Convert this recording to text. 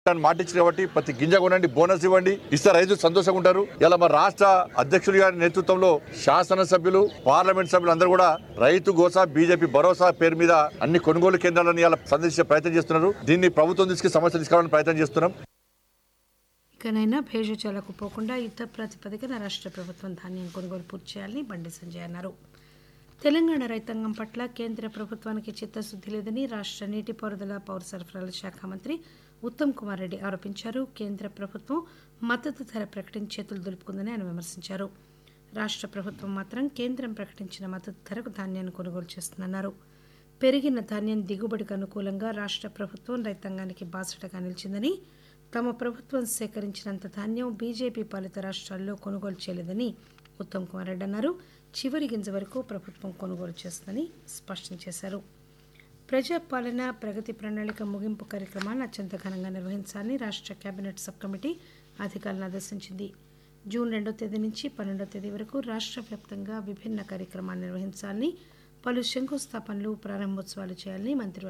మాటిచ్చి కాబట్టి ప్రతి గింజ కొనండి బోనస్ ఇవ్వండి ఇస్తే రైతులు సంతోషంగా ఉంటారు ఇలా మా రాష్ట్ర అధ్యక్షుడి గారి నేతృత్వంలో శాసనసభ్యులు పార్లమెంట్ సభ్యులు అందరూ కూడా రైతు గోసా బీజేపీ భరోసా పేరు మీద అన్ని కొనుగోలు కేంద్రాలను ఇలా సందర్శించే ప్రయత్నం చేస్తున్నారు దీన్ని ప్రభుత్వం తీసుకు సమస్య తీసుకురావాలని ప్రయత్నం చేస్తున్నాం ఇకనైనా భేషజాలకు పోకుండా యుద్ధ ప్రాతిపదికన రాష్ట్ర ప్రభుత్వం ధాన్యం కొనుగోలు పూర్తి చేయాలని బండి సంజయ్ అన్నారు తెలంగాణ రైతాంగం పట్ల కేంద్ర ప్రభుత్వానికి చిత్తశుద్ధి లేదని రాష్ట్ర నీటిపారుదల పౌర సరఫరాల శాఖ మంత్రి ఉత్తమ్ కుమార్ రెడ్డి ఆరోపించారు కేంద్ర ప్రభుత్వం మద్దతు ధర ప్రకటించి చేతులు దులుపుకుందని ఆయన విమర్శించారు రాష్ట్ర ప్రభుత్వం మాత్రం కేంద్రం ప్రకటించిన మద్దతు ధరకు ధాన్యాన్ని కొనుగోలు చేస్తుందన్నారు పెరిగిన ధాన్యం దిగుబడికి అనుకూలంగా రాష్ట్ర ప్రభుత్వం రైతాంగానికి బాసటగా నిలిచిందని తమ ప్రభుత్వం సేకరించినంత ధాన్యం బీజేపీ పాలిత రాష్ట్రాల్లో కొనుగోలు చేయలేదని ఉత్తమ్ కుమార్ రెడ్డి అన్నారు చివరి గింజ వరకు ప్రభుత్వం కొనుగోలు చేస్తుందని స్పష్టం చేశారు ప్రజాపాలన ప్రగతి ప్రణాళిక ముగింపు కార్యక్రమాన్ని అత్యంత ఘనంగా నిర్వహించాలని రాష్ట్ర కేబినెట్ సబ్ కమిటీ అధికారులను ఆదేశించింది జూన్ రెండో తేదీ నుంచి పన్నెండో తేదీ వరకు రాష్ట్ర వ్యాప్తంగా విభిన్న కార్యక్రమాలు నిర్వహించాలని పలు శంకుస్థాపనలు ప్రారంభోత్సవాలు చేయాలని మంత్రి